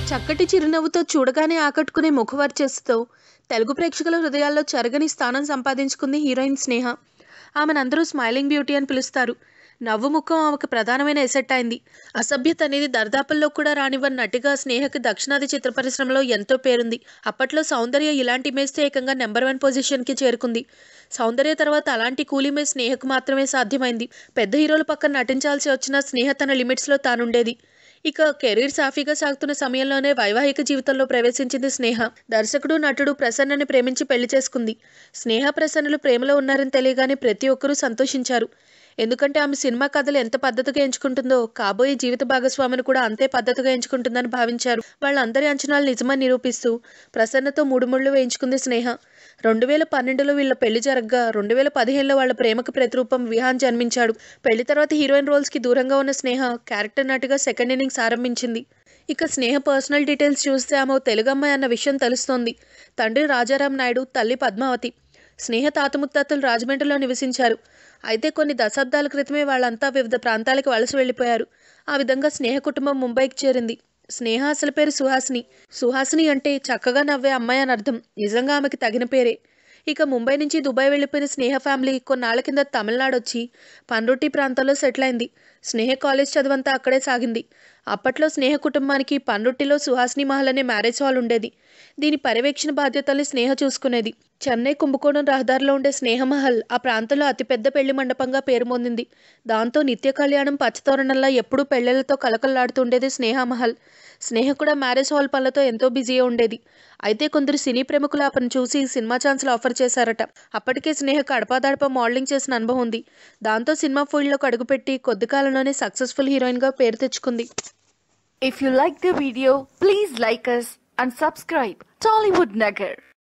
చక్కటి చిరునవ్వుతో చూడగానే ఆకట్టుకునే ముఖవర్చస్సుతో తెలుగు ప్రేక్షకుల హృదయాల్లో చెరగని స్థానం సంపాదించుకుంది హీరోయిన్ స్నేహ ఆమెనందరూ స్మైలింగ్ బ్యూటీ అని పిలుస్తారు నవ్వు ముఖం ఆమెకు ప్రధానమైన ఎసెట్ అయింది అసభ్యత అనేది దర్దాపుల్లో కూడా రానివ్వని నటిగా స్నేహకి దక్షిణాది చిత్ర పరిశ్రమలో ఎంతో పేరుంది అప్పట్లో సౌందర్య ఇలాంటి ఇమేజ్తో ఏకంగా నెంబర్ వన్ పొజిషన్కి చేరుకుంది సౌందర్య తర్వాత అలాంటి కూల్ ఇమేజ్ స్నేహకు మాత్రమే సాధ్యమైంది పెద్ద హీరోల పక్కన నటించాల్సి వచ్చిన స్నేహ తన లిమిట్స్లో తానుండేది ఇక కెరీర్ సాఫీగా సాగుతున్న సమయంలోనే వైవాహిక జీవితంలో ప్రవేశించింది స్నేహ దర్శకుడు నటుడు ప్రసన్నని ప్రేమించి పెళ్లి చేసుకుంది స్నేహ ప్రసన్నలు ప్రేమలో ఉన్నారని తెలియగానే ప్రతి ఒక్కరూ సంతోషించారు ఎందుకంటే ఆమె సినిమా కథలు ఎంత పద్ధతిగా ఎంచుకుంటుందో కాబోయే జీవిత భాగస్వామిని కూడా అంతే పద్ధతిగా ఎంచుకుంటుందని భావించారు వాళ్ళందరి అంచనాలు నిజమని నిరూపిస్తూ ప్రసన్నతో మూడు ముళ్ళు వేయించుకుంది స్నేహ రెండు వేల పన్నెండులో వీళ్ళ పెళ్లి జరగగా రెండు వేల పదిహేనులో వాళ్ళ ప్రేమకు ప్రతిరూపం విహాన్ జన్మించాడు పెళ్లి తర్వాత హీరోయిన్ రోల్స్కి దూరంగా ఉన్న స్నేహ క్యారెక్టర్ నటుగా సెకండ్ ఇన్నింగ్స్ ఆరంభించింది ఇక స్నేహ పర్సనల్ డీటెయిల్స్ చూస్తే ఆమె ఓ తెలుగు అమ్మాయి అన్న విషయం తెలుస్తోంది తండ్రి రాజారాం నాయుడు తల్లి పద్మావతి స్నేహ తాత ముత్తాతలు రాజమండ్రిలో నివసించారు అయితే కొన్ని దశాబ్దాల క్రితమే వాళ్ళంతా వివిధ ప్రాంతాలకు వలస వెళ్ళిపోయారు ఆ విధంగా స్నేహ కుటుంబం ముంబైకి చేరింది స్నేహ అసలు పేరు సుహాసిని సుహాసిని అంటే చక్కగా నవ్వే అమ్మాయి అని అర్థం నిజంగా ఆమెకి తగిన పేరే ఇక ముంబై నుంచి దుబాయ్ వెళ్ళిపోయిన స్నేహ ఫ్యామిలీ కొన్నాళ్ల కింద తమిళనాడు వచ్చి పన్రుట్టి ప్రాంతంలో సెటిల్ అయింది స్నేహ కాలేజ్ చదువంతా అక్కడే సాగింది అప్పట్లో స్నేహ కుటుంబానికి పన్రుట్టిలో సుహాసిని మహల్ అనే మ్యారేజ్ హాల్ ఉండేది దీని పర్యవేక్షణ బాధ్యతల్ని స్నేహ చూసుకునేది చెన్నై కుంభకోణం రహదారిలో ఉండే స్నేహమహల్ ఆ ప్రాంతంలో అతిపెద్ద పెళ్లి మండపంగా పేరు పొందింది దాంతో నిత్య కళ్యాణం పచ్చతోరణంలా ఎప్పుడూ పెళ్లిళ్లతో కలకల్లాడుతుండేది స్నేహమహల్ స్నేహ కూడా మ్యారేజ్ హాల్ పనులతో ఎంతో బిజీగా ఉండేది అయితే కొందరు సినీ ప్రముఖులు ఆ పని చూసి సినిమా ఛాన్సులు ఆఫర్ చేశారట అప్పటికే స్నేహకు అడపాదడప మోడలింగ్ చేసిన అనుభవం ఉంది దాంతో సినిమా ఫీల్డ్లోకి అడుగుపెట్టి కొద్ది కాలంలోనే సక్సెస్ఫుల్ హీరోయిన్గా పేరు తెచ్చుకుంది If you like the video, please like us and subscribe Tollywood Nagar.